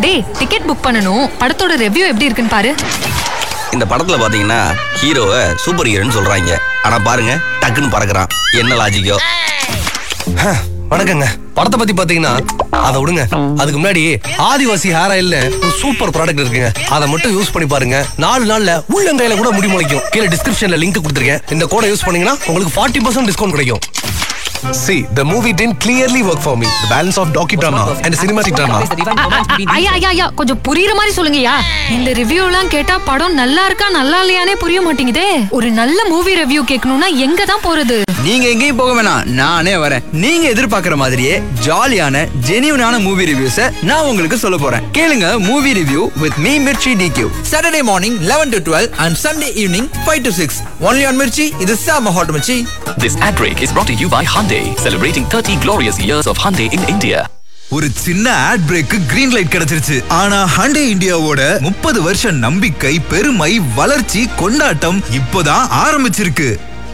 டேய் ticket book பண்ணணும் படத்தோட ரிவ்யூ எப்படி இருக்குன்னு பாரு இந்த படத்துல பாத்தீங்கன்னா ஹீரோவை சூப்பர் ஹீரோன்னு சொல்றாங்க ஆனா பாருங்க டக்குன்னு பறக்குறான் என்ன லாஜிக்கோ வணக்கங்க படத்தை பத்தி பாத்தீங்கன்னா அதை விடுங்க அதுக்கு முன்னாடி ஆதிவாசி ஹேர் ஆயில்னு ஒரு சூப்பர் ப்ராடக்ட் இருக்குங்க அதை மட்டும் யூஸ் பண்ணி பாருங்க நாலு நாள்ல உள்ளங்கையில கூட முடி முளைக்கும் கீழே டிஸ்கிரிப்ஷன்ல லிங்க் கொடுத்துருக்கேன் இந்த கோடை யூஸ் பண்ணீங்கன்னா உங்களுக்கு ஃபார்ட்டி பர்சன்ட் டிஸ்கவுண்ட் கிடைக்கும் See, the movie didn't clearly work for me. The balance of docudrama and cinematic drama. ஐயா ஐயா ஐயா கொஞ்சம் புரியுற மாதிரி சொல்லுங்கய்யா இந்த ரிவ்யூ எல்லாம் கேட்டா படம் நல்லா இருக்கா நல்லா இல்லையானே புரிய மாட்டேங்குதே ஒரு நல்ல மூவி ரிவ்யூ கேட்கணும்னா எங்க தான் போறது நீங்க எங்கேயும் போக வேணாம் நானே வரேன் நீங்க எதிர்பார்க்கிற மாதிரியே ஜாலியான ஜெனியூனான மூவி ரிவ்யூஸ நான் உங்களுக்கு சொல்ல போறேன் கேளுங்க movie review with me Mirchi DQ Saturday morning 11 to 12 and Sunday evening 5 to 6 only on Mirchi இது சாம hot Mirchi This ad break is brought to you by Hyundai, celebrating 30 glorious years of Hyundai in India. ஒரு சின்ன add brake green light கிடைச்சிருச்சு ஆனா ஹண்டே இந்தியாவோட முப்பது வருஷ நம்பிக்கை பெருமை வளர்ச்சி கொண்டாட்டம் இப்போதான் ஆரம்பிச்சிருக்கு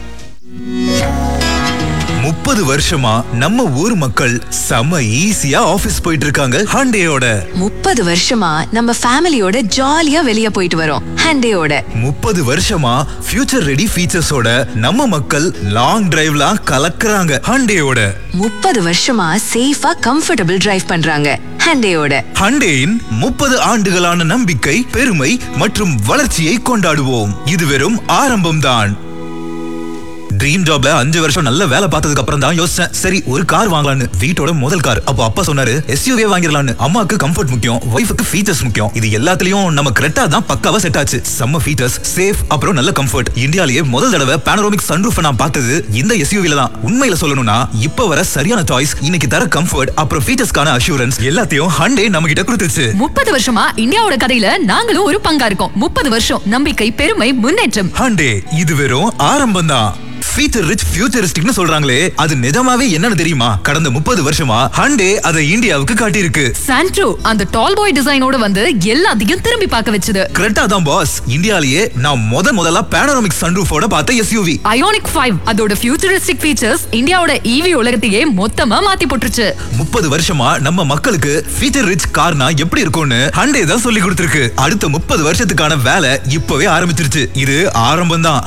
முப்பது வருஷமா நம்ம ஊர் மக்கள் செம ஈஸியா ஆபீஸ் போயிட்டு இருக்காங்க ஹண்டேயோட முப்பது வருஷமா நம்ம ஃபேமிலியோட ஜாலியா வெளிய போயிட்டு வரோம் ஹண்டேயோட முப்பது வருஷமா ஃபியூச்சர் ரெடி ஃபீச்சர்ஸோட நம்ம மக்கள் லாங் டிரைவ்லாம் கலக்குறாங்க ஹண்டேயோட முப்பது வருஷமா சேஃபா கம்ஃபர்டபுள் டிரைவ் பண்றாங்க ஹண்டேயோட ஹண்டேயின் முப்பது ஆண்டுகளான நம்பிக்கை பெருமை மற்றும் வளர்ச்சியை கொண்டாடுவோம் இது வெறும் ஆரம்பம்தான் ட்ரீம் ஜாப்ல அஞ்சு வருஷம் நல்ல வேலை பார்த்ததுக்கு அப்புறம் தான் யோசிச்சேன் சரி ஒரு கார் வாங்கலாம்னு வீட்டோட முதல் கார் அப்போ அப்பா சொன்னாரு எஸ்யூவே வாங்கிடலாம்னு அம்மாக்கு கம்ஃபர்ட் முக்கியம் ஒய்ஃபுக்கு ஃபீச்சர்ஸ் முக்கியம் இது எல்லாத்துலயும் நம்ம கரெக்டா தான் பக்காவா செட் ஆச்சு செம்ம ஃபீச்சர்ஸ் சேஃப் அப்புறம் நல்ல கம்ஃபர்ட் இந்தியாலயே முதல் தடவை பேனரோமிக் சன்ரூஃப் நான் பார்த்தது இந்த எஸ்யூவில தான் உண்மையில சொல்லணும்னா இப்ப வர சரியான சாய்ஸ் இன்னைக்கு தர கம்ஃபர்ட் அப்புறம் ஃபீச்சர்ஸ்க்கான அஷூரன்ஸ் எல்லாத்தையும் ஹண்டே நம்ம கிட்ட கொடுத்துச்சு முப்பது வருஷமா இந்தியாவோட கதையில நாங்களும் ஒரு பங்கா இருக்கோம் முப்பது வருஷம் நம்பிக்கை பெருமை முன்னேற்றம் ஹண்டே இது வெறும் ஆரம்பம் தான் ஃபீச்சர் ரிச் ஃபியூச்சரிஸ்டிக்னு சொல்றாங்களே அது நிஜமாவே என்னன்னு தெரியுமா கடந்த முப்பது வருஷமா ஹண்டே அதை இந்தியாவுக்கு காட்டியிருக்கு சாண்ட்ரோ அந்த டால் பாய் டிசைனோட வந்து எல்லாத்தையும் திரும்பி பார்க்க வச்சது கரெக்டா தான் பாஸ் இந்தியாலயே நான் முத முதல்ல பேனரோமிக் சன்ரூஃபோட பார்த்த எஸ்யூவி அயோனிக் 5 அதோட ஃபியூச்சரிஸ்டிக் ஃபீச்சர்ஸ் இந்தியாவோட ஈவி உலகத்தையே மொத்தமா மாத்தி போட்டுருச்சு முப்பது வருஷமா நம்ம மக்களுக்கு ஃபீச்சர் ரிச் கார்னா எப்படி இருக்கும்னு ஹண்டே தான் சொல்லி கொடுத்திருக்கு அடுத்த முப்பது வருஷத்துக்கான வேலை இப்பவே ஆரம்பிச்சிருச்சு இது ஆரம்பம் தான்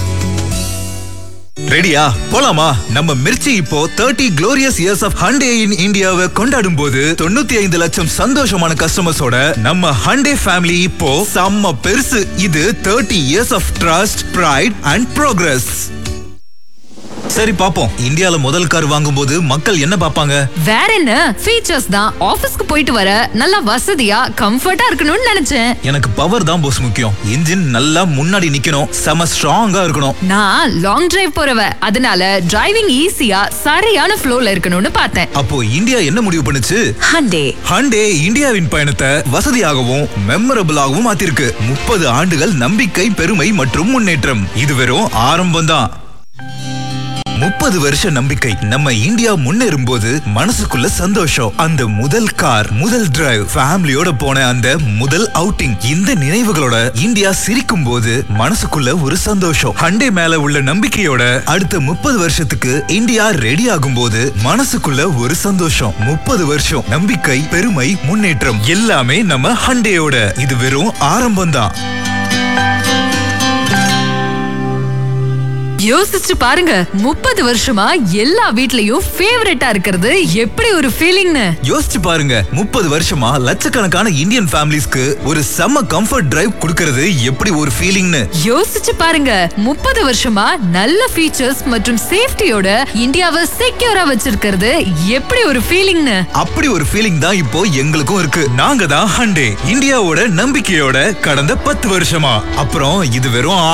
ரெடியா போலாமா நம்ம மிர்ச்சி இப்போ thirty glorious years of Hyundai in இந்தியாவை கொண்டாடும் போது தொண்ணூத்தி ஐந்து லட்சம் சந்தோஷமான கஸ்டமர்ஸோட நம்ம ஹண்டே ஃபேமிலி இப்போ செம்ம பெருசு இது thirty years of trust pride and progress சரி பாப்போம் இந்தியால முதல் கார் வாங்கும்போது மக்கள் என்ன பார்ப்பாங்க வேற என்ன ஃபீச்சர்ஸ் தான் ஆபீஸ்க்கு போயிட்டு வர நல்லா வசதியா கம்ஃபர்ட்டா இருக்கணும்னு நினைச்சேன் எனக்கு பவர் தான் போஸ் முக்கியம் இன்ஜின் நல்லா முன்னாடி நிக்கணும் செம ஸ்ட்ராங்கா இருக்கணும் நான் லாங் டிரைவ் போறவ அதனால டிரைவிங் ஈஸியா சரியான ஃப்ளோல இருக்கணும்னு பார்த்தேன் அப்போ இந்தியா என்ன முடிவு பண்ணுச்சு ஹண்டே ஹண்டே இந்தியாவின் பயணத்தை வசதியாகவும் மெமரபிளாகவும் மாத்திருக்கு முப்பது ஆண்டுகள் நம்பிக்கை பெருமை மற்றும் முன்னேற்றம் இது வெறும் ஆரம்பம் தான் முப்பது வருஷ நம்பிக்கை நம்ம இந்தியா முன்னேறும் போது மனசுக்குள்ள சந்தோஷம் அந்த முதல் கார் முதல் டிரைவ் ஃபேமிலியோட போன அந்த முதல் அவுட்டிங் இந்த நினைவுகளோட இந்தியா சிரிக்கும் போது மனசுக்குள்ள ஒரு சந்தோஷம் ஹண்டே மேல உள்ள நம்பிக்கையோட அடுத்த முப்பது வருஷத்துக்கு இந்தியா ரெடி ஆகும் போது மனசுக்குள்ள ஒரு சந்தோஷம் முப்பது வருஷம் நம்பிக்கை பெருமை முன்னேற்றம் எல்லாமே நம்ம ஹண்டேயோட இது வெறும் ஆரம்பம் தான் யோசிச்சு பாருங்க முப்பது வருஷமா எல்லா வீட்லயும் ஃபேவரட்டா இருக்கிறது எப்படி ஒரு ஃபீலிங்னு யோசிச்சு பாருங்க முப்பது வருஷமா லட்சக்கணக்கான இந்தியன் ஃபேமிலிஸ்க்கு ஒரு செம்ம கம்ஃபர்ட் டிரைவ் கொடுக்கறது எப்படி ஒரு ஃபீலிங்னு யோசிச்சு பாருங்க முப்பது வருஷமா நல்ல ஃபீச்சர்ஸ் மற்றும் சேஃப்டியோட இந்தியாவை செக்யூரா வச்சிருக்கிறது எப்படி ஒரு ஃபீலிங்னு அப்படி ஒரு ஃபீலிங் தான் இப்போ எங்களுக்கும் இருக்கு நாங்க தான் ஹண்டே இந்தியாவோட நம்பிக்கையோட கடந்த பத்து வருஷமா அப்புறம் இது வெறும்